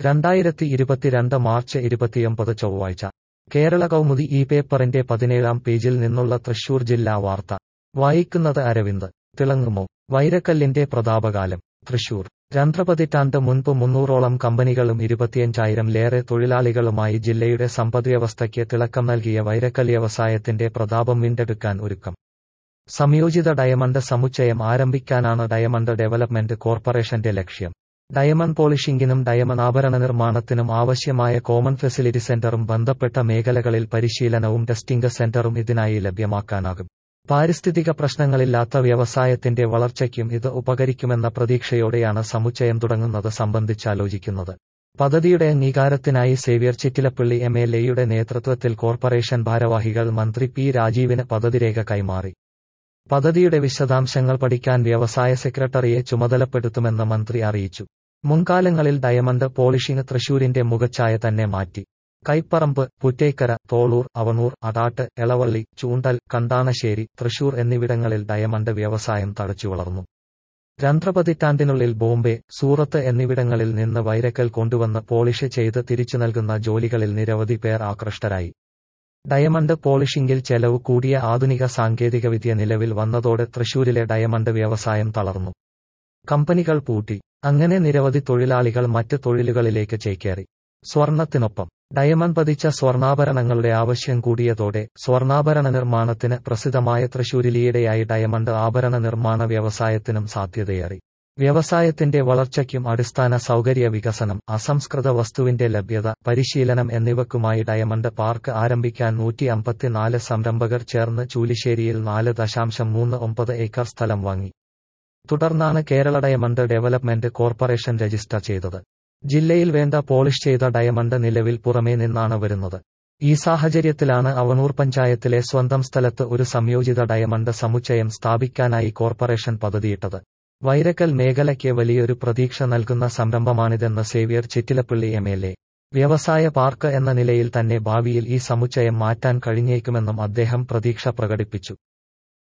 രണ്ടായിരത്തി ഇരുപത്തിരണ്ട് മാർച്ച് ഇരുപത്തിയൊമ്പത് ചൊവ്വാഴ്ച കേരള കൗമുദി ഈ പേപ്പറിന്റെ പതിനേഴാം പേജിൽ നിന്നുള്ള തൃശൂർ ജില്ലാ വാർത്ത വായിക്കുന്നത് അരവിന്ദ് തിളങ്ങുമോ വൈരക്കല്ലിന്റെ പ്രതാപകാലം തൃശൂർ രണ്ടപതിറ്റാണ്ട് മുൻപ് മുന്നൂറോളം കമ്പനികളും ഇരുപത്തിയഞ്ചായിരംലേറെ തൊഴിലാളികളുമായി ജില്ലയുടെ സമ്പദ്വ്യവസ്ഥയ്ക്ക് തിളക്കം നൽകിയ വൈരക്കൽ വ്യവസായത്തിന്റെ പ്രതാപം വീണ്ടെടുക്കാൻ ഒരുക്കം സംയോജിത ഡയമണ്ട് സമുച്ചയം ആരംഭിക്കാനാണ് ഡയമണ്ട് ഡെവലപ്മെന്റ് കോർപ്പറേഷന്റെ ലക്ഷ്യം ഡയമണ്ട് പോളിഷിംഗിനും ഡയമണ്ട് ആഭരണ നിർമ്മാണത്തിനും ആവശ്യമായ കോമൺ ഫെസിലിറ്റി സെന്ററും ബന്ധപ്പെട്ട മേഖലകളിൽ പരിശീലനവും ടെസ്റ്റിംഗ് സെന്ററും ഇതിനായി ലഭ്യമാക്കാനാകും പാരിസ്ഥിതിക പ്രശ്നങ്ങളില്ലാത്ത വ്യവസായത്തിന്റെ വളർച്ചയ്ക്കും ഇത് ഉപകരിക്കുമെന്ന പ്രതീക്ഷയോടെയാണ് സമുച്ചയം തുടങ്ങുന്നത് സംബന്ധിച്ചാലോചിക്കുന്നത് പദ്ധതിയുടെ അംഗീകാരത്തിനായി സേവ്യർ ചിറ്റിലപ്പള്ളി എം എൽ എയുടെ നേതൃത്വത്തിൽ കോർപ്പറേഷൻ ഭാരവാഹികൾ മന്ത്രി പി രാജീവിന് പദ്ധതിരേഖ കൈമാറി പദ്ധതിയുടെ വിശദാംശങ്ങൾ പഠിക്കാൻ വ്യവസായ സെക്രട്ടറിയെ ചുമതലപ്പെടുത്തുമെന്ന് മന്ത്രി അറിയിച്ചു മുൻകാലങ്ങളിൽ ഡയമണ്ട് പോളിഷിംഗ് തൃശൂരിന്റെ മുഖച്ഛായ തന്നെ മാറ്റി കൈപ്പറമ്പ് പുറ്റേക്കര തോളൂർ അവണൂർ അടാട്ട് എളവള്ളി ചൂണ്ടൽ കണ്ടാണശ്ശേരി തൃശൂർ എന്നിവിടങ്ങളിൽ ഡയമണ്ട് വ്യവസായം തഴച്ചു വളർന്നു രണ്ടപതിറ്റാണ്ടിനുള്ളിൽ ബോംബെ സൂറത്ത് എന്നിവിടങ്ങളിൽ നിന്ന് വൈരക്കൽ കൊണ്ടുവന്ന് പോളിഷ് ചെയ്ത് തിരിച്ചു നൽകുന്ന ജോലികളിൽ നിരവധി പേർ ആകൃഷ്ടരായി ഡയമണ്ട് പോളിഷിംഗിൽ ചെലവ് കൂടിയ ആധുനിക സാങ്കേതികവിദ്യ നിലവിൽ വന്നതോടെ തൃശൂരിലെ ഡയമണ്ട് വ്യവസായം തളർന്നു കമ്പനികൾ പൂട്ടി അങ്ങനെ നിരവധി തൊഴിലാളികൾ മറ്റ് തൊഴിലുകളിലേക്ക് ചേക്കേറി സ്വർണത്തിനൊപ്പം ഡയമണ്ട് പതിച്ച സ്വർണ്ണാഭരണങ്ങളുടെ ആവശ്യം കൂടിയതോടെ സ്വർണ്ണാഭരണ നിർമ്മാണത്തിന് പ്രസിദ്ധമായ തൃശൂരിലീയിടെയായി ഡയമണ്ട് ആഭരണ നിർമ്മാണ വ്യവസായത്തിനും സാധ്യതയേറി വ്യവസായത്തിന്റെ വളർച്ചയ്ക്കും അടിസ്ഥാന സൗകര്യ വികസനം അസംസ്കൃത വസ്തുവിന്റെ ലഭ്യത പരിശീലനം എന്നിവയ്ക്കുമായി ഡയമണ്ട് പാർക്ക് ആരംഭിക്കാൻ നൂറ്റി അമ്പത്തിനാല് സംരംഭകർ ചേർന്ന് ചൂലിശ്ശേരിയിൽ നാല് ദശാംശം മൂന്ന് ഒമ്പത് ഏക്കർ സ്ഥലം വാങ്ങി തുടർന്നാണ് Kerala diamond development corporation register ചെയ്തത് ജില്ലയിൽ വേണ്ട പോളിഷ് ചെയ്ത ഡയമണ്ട് നിലവിൽ പുറമേ നിന്നാണ് വരുന്നത് ഈ സാഹചര്യത്തിലാണ് അവണൂർ പഞ്ചായത്തിലെ സ്വന്തം സ്ഥലത്ത് ഒരു സംയോജിത ഡയമണ്ട് സമുച്ചയം സ്ഥാപിക്കാനായി കോർപ്പറേഷൻ പദ്ധതിയിട്ടത് വൈരക്കൽ മേഖലയ്ക്ക് വലിയൊരു പ്രതീക്ഷ നൽകുന്ന സംരംഭമാണിതെന്ന് Xavier Chittilappally M L A വ്യവസായ പാർക്ക് എന്ന നിലയിൽ തന്നെ ഭാവിയിൽ ഈ സമുച്ചയം മാറ്റാൻ കഴിഞ്ഞേക്കുമെന്നും അദ്ദേഹം പ്രതീക്ഷ പ്രകടിപ്പിച്ചു